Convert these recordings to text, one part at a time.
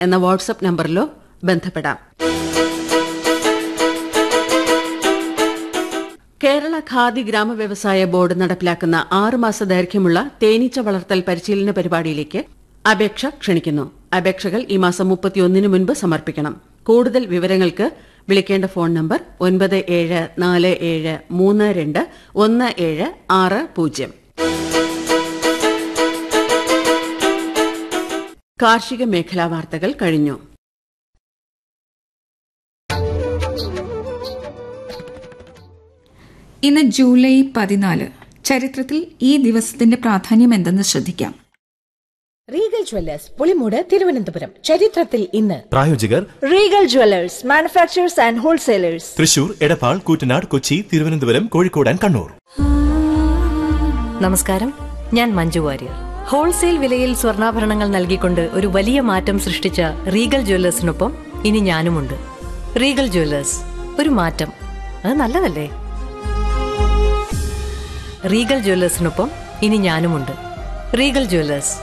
എന്ന വാട്സപ്പ് നമ്പറിലോ ബന്ധപ്പെടാം കേരള ഖാദി ഗ്രാമ വ്യവസായ ബോർഡ് നടപ്പിലാക്കുന്ന ആറ് മാസ ദൈർഘ്യമുള്ള തേനീച്ച വളർത്തൽ പരിശീലന പരിപാടിയിലേക്ക് അപേക്ഷ ക്ഷണിക്കുന്നു അപേക്ഷകൾ ഈ മാസം മുപ്പത്തിയൊന്നിന് മുൻപ് സമർപ്പിക്കണം കൂടുതൽ വിവരങ്ങൾക്ക് വിളിക്കേണ്ട ഫോൺ നമ്പർ ഒൻപത് ഏഴ് നാല് ഏഴ് മൂന്ന് രണ്ട് ഒന്ന് ഏഴ് ആറ് പൂജ്യം കാർഷിക മേഖലാ വാർത്തകൾ കഴിഞ്ഞു ഇന്ന് ജൂലൈ പതിനാല് ചരിത്രത്തിൽ ഈ ദിവസത്തിന്റെ പ്രാധാന്യം എന്തെന്ന് ശ്രദ്ധിക്കാം റീഗൽ ജ്വല്ലേഴ്സ് പുളിമൂട് തിരുവനന്തപുരം ചരിത്രത്തിൽ ഇന്ന് പ്രായോജകർ regal jewellers manufacturers and wholesalers Thrissur Edappal Koottanad Kochi Thiruvananthapuram Kozhikode and Kannur നമസ്കാരം ഞാൻ മഞ്ജു വാര്യർ ഹോൾസെയിൽ വിലയിൽ സ്വർണ്ണാഭരണങ്ങൾ നൽകിക്കൊണ്ട് ഒരു വലിയ മാറ്റം സൃഷ്ടിച്ച റീഗൽ ജ്വല്ലേഴ്സിനൊപ്പം ഇനി ഞാനുമുണ്ട് റീഗൽ ജ്വല്ലേഴ്സ് ഒരു മാറ്റം അത് നല്ലതല്ലേ റീഗൽ ജ്വല്ലേഴ്സിനൊപ്പം ഇനി ഞാനുമുണ്ട് റീഗൽ ജ്വല്ലേഴ്സ്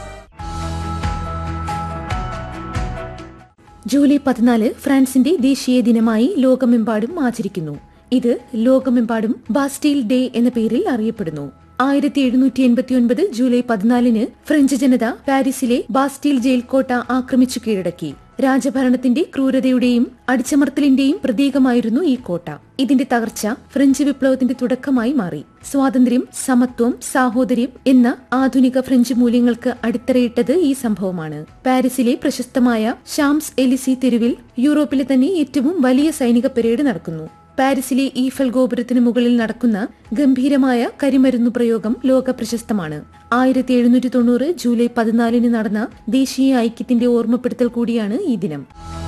ജൂലൈ പതിനാല് ഫ്രാൻസിന്റെ ദേശീയ ദിനമായി ലോകമെമ്പാടും ആചരിക്കുന്നു ഇത് ലോകമെമ്പാടും ബാസ്റ്റീൽ ഡേ എന്ന പേരിൽ അറിയപ്പെടുന്നു ആയിരത്തി എഴുന്നൂറ്റി എൺപത്തിയൊൻപത് ജൂലൈ പതിനാലിന് ഫ്രഞ്ച് ജനത പാരീസിലെ ബാസ്റ്റീൽ ജയിൽ കോട്ട ആക്രമിച്ചു കീഴടക്കി രാജഭരണത്തിന്റെ ക്രൂരതയുടെയും അടിച്ചമർത്തലിന്റെയും പ്രതീകമായിരുന്നു ഈ കോട്ട ഇതിന്റെ തകർച്ച ഫ്രഞ്ച് വിപ്ലവത്തിന്റെ തുടക്കമായി മാറി സ്വാതന്ത്ര്യം സമത്വം സാഹോദര്യം എന്ന ആധുനിക ഫ്രഞ്ച് മൂല്യങ്ങൾക്ക് അടിത്തറയിട്ടത് ഈ സംഭവമാണ് പാരീസിലെ പ്രശസ്തമായ ഷാംസ് എലിസി തെരുവിൽ യൂറോപ്പിലെ തന്നെ ഏറ്റവും വലിയ സൈനിക പരേഡ് നടക്കുന്നു പാരീസിലെ ഈഫൽ ഗോപുരത്തിന് മുകളിൽ നടക്കുന്ന ഗംഭീരമായ കരിമരുന്നു പ്രയോഗം ലോക പ്രശസ്തമാണ് ആയിരത്തി എഴുന്നൂറ്റി തൊണ്ണൂറ് ജൂലൈ പതിനാലിന് നടന്ന ദേശീയ ഐക്യത്തിന്റെ ഓർമ്മപ്പെടുത്തൽ കൂടിയാണ് ഈ ദിനം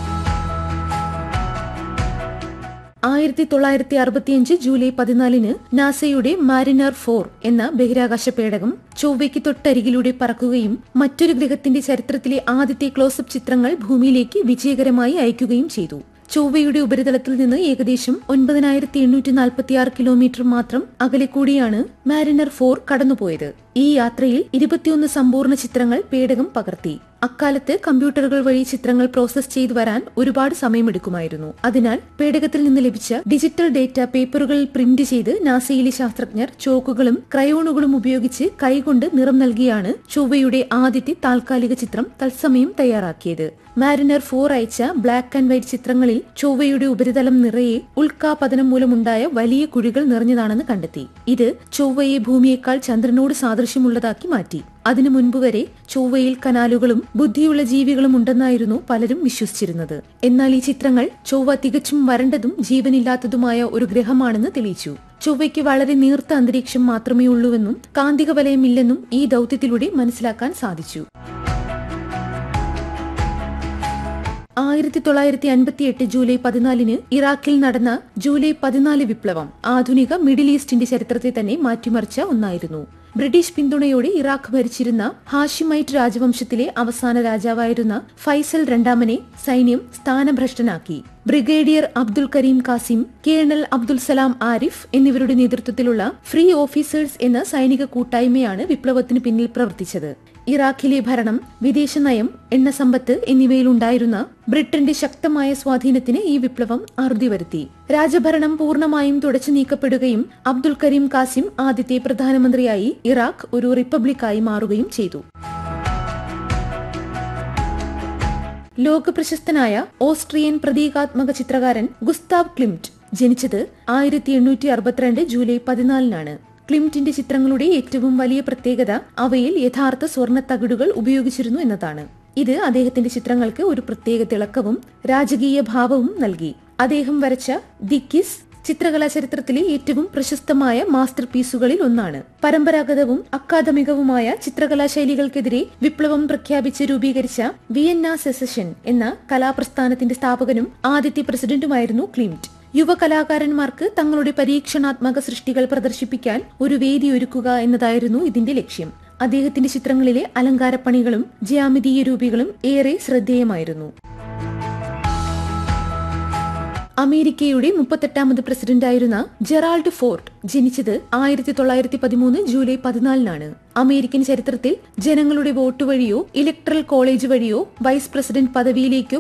ആയിരത്തി തൊള്ളായിരത്തി അറുപത്തിയഞ്ച് ജൂലൈ പതിനാലിന് നാസയുടെ മാരിനർ ഫോർ എന്ന ബഹിരാകാശ പേടകം ചൊവ്വയ്ക്ക് തൊട്ടരികിലൂടെ പറക്കുകയും മറ്റൊരു ഗ്രഹത്തിന്റെ ചരിത്രത്തിലെ ആദ്യത്തെ ക്ലോസപ്പ് ചിത്രങ്ങൾ ഭൂമിയിലേക്ക് വിജയകരമായി അയക്കുകയും ചെയ്തു ചൊവ്വയുടെ ഉപരിതലത്തിൽ നിന്ന് ഏകദേശം ഒൻപതിനായിരത്തി എണ്ണൂറ്റി നാൽപ്പത്തിയാറ് കിലോമീറ്റർ മാത്രം അകലെ കൂടിയാണ് മാരിനർ ഫോർ കടന്നുപോയത് ഈ യാത്രയിൽ ഇരുപത്തിയൊന്ന് സമ്പൂർണ്ണ ചിത്രങ്ങൾ പേടകം പകർത്തി അക്കാലത്ത് കമ്പ്യൂട്ടറുകൾ വഴി ചിത്രങ്ങൾ പ്രോസസ് ചെയ്തു വരാൻ ഒരുപാട് സമയമെടുക്കുമായിരുന്നു അതിനാൽ പേടകത്തിൽ നിന്ന് ലഭിച്ച ഡിജിറ്റൽ ഡേറ്റ പേപ്പറുകളിൽ പ്രിന്റ് ചെയ്ത് നാസയിലെ ശാസ്ത്രജ്ഞർ ചോക്കുകളും ക്രയോണുകളും ഉപയോഗിച്ച് കൈകൊണ്ട് നിറം നൽകിയാണ് ചൊവ്വയുടെ ആദ്യത്തെ താൽക്കാലിക ചിത്രം തത്സമയം തയ്യാറാക്കിയത് മാരിനർ ഫോർ അയച്ച ബ്ലാക്ക് ആൻഡ് വൈറ്റ് ചിത്രങ്ങളിൽ ചൊവ്വയുടെ ഉപരിതലം നിറയെ ഉൽക്കാപതനം മൂലമുണ്ടായ വലിയ കുഴികൾ നിറഞ്ഞതാണെന്ന് കണ്ടെത്തി ഇത് ചൊവ്വയെ ഭൂമിയേക്കാൾ ചന്ദ്രനോട് സാദൃശ്യമുള്ളതാക്കി മാറ്റി അതിനു മുൻപ് വരെ ചൊവ്വയിൽ കനാലുകളും ബുദ്ധിയുള്ള ജീവികളും ഉണ്ടെന്നായിരുന്നു പലരും വിശ്വസിച്ചിരുന്നത് എന്നാൽ ഈ ചിത്രങ്ങൾ ചൊവ്വ തികച്ചും വരണ്ടതും ജീവനില്ലാത്തതുമായ ഒരു ഗ്രഹമാണെന്ന് തെളിയിച്ചു ചൊവ്വയ്ക്ക് വളരെ നീർത്ത അന്തരീക്ഷം മാത്രമേ ഉള്ളൂവെന്നും കാന്തിക വലയമില്ലെന്നും ഈ ദൌത്യത്തിലൂടെ മനസ്സിലാക്കാൻ സാധിച്ചു ആയിരത്തി തൊള്ളായിരത്തി അൻപത്തിയെട്ട് ജൂലൈ പതിനാലിന് ഇറാഖിൽ നടന്ന ജൂലൈ പതിനാല് വിപ്ലവം ആധുനിക മിഡിൽ ഈസ്റ്റിന്റെ ചരിത്രത്തെ തന്നെ മാറ്റിമറിച്ച ഒന്നായിരുന്നു ബ്രിട്ടീഷ് പിന്തുണയോടെ ഇറാഖ് ഭരിച്ചിരുന്ന ഹാഷിമൈറ്റ് രാജവംശത്തിലെ അവസാന രാജാവായിരുന്ന ഫൈസൽ രണ്ടാമനെ സൈന്യം സ്ഥാനഭ്രഷ്ടനാക്കി brigadier Abdul Karim Qasim colonel Abdul Salam Arif എന്നിവരുടെ നേതൃത്വത്തിലുള്ള ഫ്രീ ഓഫീസേഴ്സ് എന്ന സൈനിക കൂട്ടായ്മയാണ് വിപ്ലവത്തിന് പിന്നിൽ പ്രവർത്തിച്ചത് ഇറാഖിലെ ഭരണം വിദേശ നയം എണ്ണസമ്പത്ത് എന്നിവയിലുണ്ടായിരുന്ന ബ്രിട്ടന്റെ ശക്തമായ സ്വാധീനത്തിന് ഈ വിപ്ലവം അറുതി വരുത്തി രാജഭരണം പൂർണ്ണമായും തുടച്ചു നീക്കപ്പെടുകയും അബ്ദുൽ കരീം കാസിം ആദ്യത്തെ പ്രധാനമന്ത്രിയായി ഇറാഖ് ഒരു റിപ്പബ്ലിക്കായി മാറുകയും ചെയ്തു ലോകപ്രശസ്തനായ ഓസ്ട്രിയൻ പ്രതീകാത്മക ചിത്രകാരൻ ഗുസ്താവ് ക്ലിംറ്റ് ജനിച്ചത് ആയിരത്തി എണ്ണൂറ്റി അറുപത്തിരണ്ട് ജൂലൈ പതിനാലിനാണ് ക്ലിംറ്റിന്റെ ചിത്രങ്ങളുടെ ഏറ്റവും വലിയ പ്രത്യേകത അവയിൽ യഥാർത്ഥ സ്വർണ്ണ തകിടുകൾ ഉപയോഗിച്ചിരുന്നു എന്നതാണ് ഇത് അദ്ദേഹത്തിന്റെ ചിത്രങ്ങൾക്ക് ഒരു പ്രത്യേക തിളക്കവും രാജകീയ ഭാവവും നൽകി അദ്ദേഹം വരച്ച ദി കിസ് ചിത്രകലാ ചരിത്രത്തിലെ ഏറ്റവും പ്രശസ്തമായ മാസ്റ്റർ പീസുകളിൽ ഒന്നാണ് പരമ്പരാഗതവും അക്കാദമികവുമായ ചിത്രകലാ ശൈലികൾക്കെതിരെ വിപ്ലവം പ്രഖ്യാപിച്ച് രൂപീകരിച്ച വിയന്ന സെസഷൻ എന്ന കലാപ്രസ്ഥാനത്തിന്റെ സ്ഥാപകനും ആദ്യത്തെ പ്രസിഡന്റുമായിരുന്നു ക്ലിംറ്റ് യുവ കലാകാരന്മാർക്ക് തങ്ങളുടെ പരീക്ഷണാത്മക സൃഷ്ടികൾ പ്രദർശിപ്പിക്കാൻ ഒരു വേദി ഒരുക്കുക എന്നതായിരുന്നു ഇതിന്റെ ലക്ഷ്യം അദ്ദേഹത്തിന്റെ ചിത്രങ്ങളിലെ അലങ്കാരപ്പണികളും ജ്യാമിതീയ രൂപികളും ഏറെ ശ്രദ്ധേയമായിരുന്നു അമേരിക്കയുടെ മുപ്പത്തെട്ടാമത് പ്രസിഡന്റായിരുന്ന ജെറാൾഡ് ഫോർട്ട് ജനിച്ചത് ആയിരത്തി തൊള്ളായിരത്തി പതിമൂന്ന് ജൂലൈ പതിനാലിനാണ് അമേരിക്കൻ ചരിത്രത്തിൽ ജനങ്ങളുടെ വോട്ട് വഴിയോ ഇലക്ട്രൽ കോളേജ് വഴിയോ വൈസ് പ്രസിഡന്റ് പദവിയിലേക്കോ